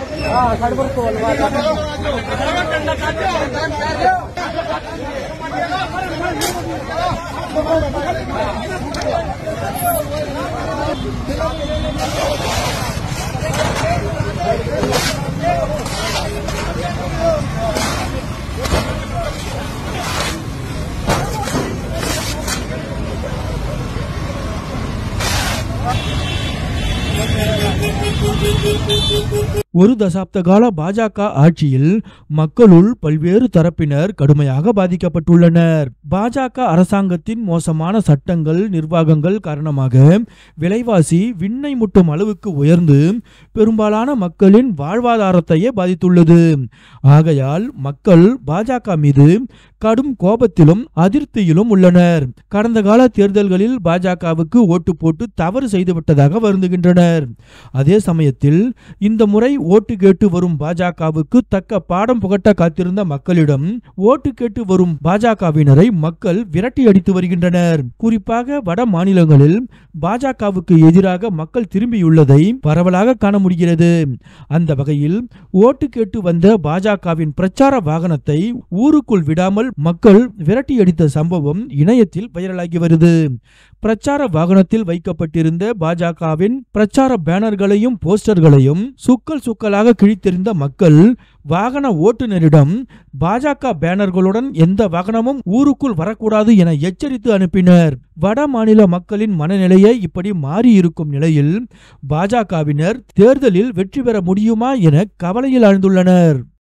ஒரு தசாப்த கால பாஜக ஆட்சியில் மக்களுள் பல்வேறு தரப்பினர் கடுமையாக பாதிக்கப்பட்டுள்ளனர் பாஜக அரசாங்கத்தின் மோசமான சட்டங்கள் நிர்வாகங்கள் காரணமாக விலைவாசி விண்ணை முட்டும் அளவுக்கு உயர்ந்து பெரும்பாலான மக்களின் வாழ்வாதாரத்தையே பாதித்துள்ளது ஆகையால் மக்கள் பாஜக மீது கடும் கோபத்திலும் அதிருப்தியிலும் உள்ளனர் கடந்த கால தேர்தல்களில் பாஜகவுக்கு ஓட்டு போட்டு தவறு செய்துவிட்டதாக வருந்துகின்றனர் அதே சமயத்தில் இந்த முறை ஓட்டு கேட்டு வரும் பாஜகவுக்கு தக்க பாடம் புகட்ட காத்திருந்த மக்களிடம் ஓட்டு கேட்டு வரும் பாஜகவினரை மக்கள் விரட்டி அடித்து வருகின்றனர் குறிப்பாக வட மாநிலங்களில் பாஜகவுக்கு எதிராக மக்கள் திரும்பியுள்ளதை பரவலாக காண முடிகிறது அந்த வகையில் ஓட்டு கேட்டு வந்த பாஜகவின் பிரச்சார வாகனத்தை ஊருக்குள் விடாமல் மக்கள் விரட்டி அடித்த சம்பவம் இணையத்தில் வைரலாகி வருது பிரச்சார வாகனத்தில் வைக்கப்பட்டிருந்த பாஜகவின் பிரச்சார பேனர்களையும் போஸ்டர்களையும் சுக்கல் சுக்கலாக கிழித்தெறிந்த மக்கள் வாகன ஓட்டுநரிடம் பாஜக பேனர்களுடன் எந்த வாகனமும் ஊருக்குள் வரக்கூடாது என எச்சரித்து அனுப்பினர் வட மாநில மக்களின் மனநிலையே இப்படி மாறி இருக்கும் நிலையில் பாஜகவினர் தேர்தலில் வெற்றி பெற முடியுமா என கவலையில் ஆழ்ந்துள்ளனர்